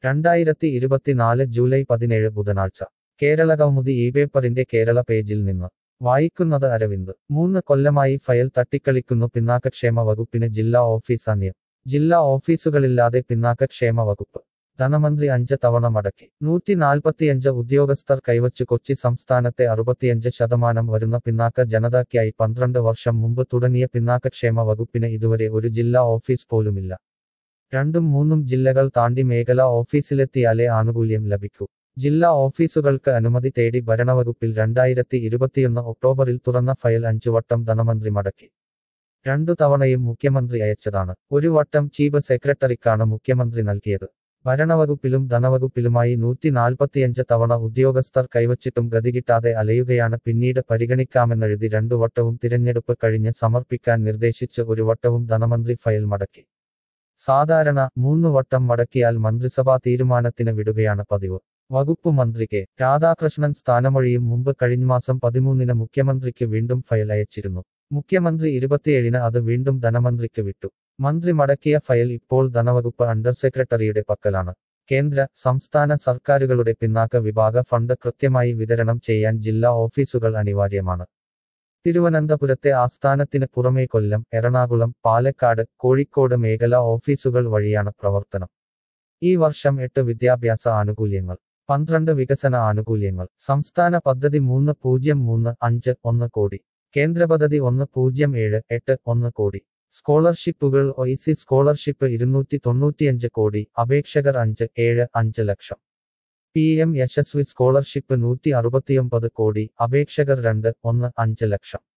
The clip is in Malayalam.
രണ്ടായിരത്തി ഇരുപത്തിനാല് ജൂലൈ പതിനേഴ് ബുധനാഴ്ച കേരള കൗമുദി ഈ പേപ്പറിന്റെ കേരള പേജിൽ നിന്ന് വായിക്കുന്നത് അരവിന്ദ് മൂന്ന് കൊല്ലമായി ഫയൽ തട്ടിക്കളിക്കുന്നു പിന്നാക്കക്ഷേമ വകുപ്പിന് ജില്ലാ ഓഫീസ് അന്യം ജില്ലാ ഓഫീസുകളില്ലാതെ പിന്നാക്കക്ഷേമ വകുപ്പ് ധനമന്ത്രി അഞ്ച് തവണ മടക്കി നൂറ്റി നാൽപ്പത്തിയഞ്ച് ഉദ്യോഗസ്ഥർ കൈവച്ചു കൊച്ചി സംസ്ഥാനത്തെ അറുപത്തിയഞ്ച് ശതമാനം വരുന്ന പിന്നാക്ക ജനതയ്ക്കായി പന്ത്രണ്ട് വർഷം മുമ്പ് തുടങ്ങിയ പിന്നാക്കക്ഷേമ വകുപ്പിന് ഇതുവരെ ഒരു ജില്ലാ ഓഫീസ് പോലുമില്ല രണ്ടും മൂന്നും ജില്ലകൾ താണ്ടി മേഖലാ ഓഫീസിലെത്തിയാലേ ആനുകൂല്യം ലഭിക്കൂ ജില്ലാ ഓഫീസുകൾക്ക് അനുമതി തേടി ഭരണവകുപ്പിൽ രണ്ടായിരത്തി ഇരുപത്തിയൊന്ന് ഒക്ടോബറിൽ തുറന്ന ഫയൽ അഞ്ചുവട്ടം ധനമന്ത്രി മടക്കി രണ്ടു തവണയും മുഖ്യമന്ത്രി അയച്ചതാണ് ഒരു വട്ടം ചീഫ് സെക്രട്ടറിക്കാണ് മുഖ്യമന്ത്രി നൽകിയത് ഭരണവകുപ്പിലും ധനവകുപ്പിലുമായി നൂറ്റി നാൽപ്പത്തിയഞ്ച് തവണ ഉദ്യോഗസ്ഥർ കൈവച്ചിട്ടും ഗതികിട്ടാതെ അലയുകയാണ് പിന്നീട് പരിഗണിക്കാമെന്നെഴുതി രണ്ടു വട്ടവും തിരഞ്ഞെടുപ്പ് കഴിഞ്ഞ് സമർപ്പിക്കാൻ നിർദ്ദേശിച്ച് ഒരു വട്ടവും ധനമന്ത്രി ഫയൽ മടക്കി സാധാരണ മൂന്ന് വട്ടം മടക്കിയാൽ മന്ത്രിസഭാ തീരുമാനത്തിന് വിടുകയാണ് പതിവ് വകുപ്പ് മന്ത്രി കെ രാധാകൃഷ്ണൻ സ്ഥാനമൊഴിയും മുമ്പ് കഴിഞ്ഞ മാസം പതിമൂന്നിന് മുഖ്യമന്ത്രിക്ക് വീണ്ടും ഫയൽ അയച്ചിരുന്നു മുഖ്യമന്ത്രി ഇരുപത്തിയേഴിന് അത് വീണ്ടും ധനമന്ത്രിക്ക് വിട്ടു മന്ത്രി മടക്കിയ ഫയൽ ഇപ്പോൾ ധനവകുപ്പ് അണ്ടർ സെക്രട്ടറിയുടെ പക്കലാണ് കേന്ദ്ര സംസ്ഥാന സർക്കാരുകളുടെ പിന്നാക്ക വിഭാഗ ഫണ്ട് കൃത്യമായി വിതരണം ചെയ്യാൻ ജില്ലാ ഓഫീസുകൾ അനിവാര്യമാണ് തിരുവനന്തപുരത്തെ ആസ്ഥാനത്തിന് പുറമേ കൊല്ലം എറണാകുളം പാലക്കാട് കോഴിക്കോട് മേഖലാ ഓഫീസുകൾ വഴിയാണ് പ്രവർത്തനം ഈ വർഷം എട്ട് വിദ്യാഭ്യാസ ആനുകൂല്യങ്ങൾ പന്ത്രണ്ട് വികസന ആനുകൂല്യങ്ങൾ സംസ്ഥാന പദ്ധതി മൂന്ന് പൂജ്യം മൂന്ന് അഞ്ച് ഒന്ന് കോടി കേന്ദ്ര പദ്ധതി ഒന്ന് പൂജ്യം ഏഴ് എട്ട് ഒന്ന് കോടി സ്കോളർഷിപ്പുകൾ ഒയ്സി സ്കോളർഷിപ്പ് ഇരുന്നൂറ്റി തൊണ്ണൂറ്റിയഞ്ച് കോടി അപേക്ഷകർ അഞ്ച് ഏഴ് അഞ്ച് ലക്ഷം പി എം യശസ്വി സ്കോളർഷിപ്പ് നൂറ്റി അറുപത്തിയൊമ്പത് കോടി അപേക്ഷകർ രണ്ട് ഒന്ന് അഞ്ച് ലക്ഷം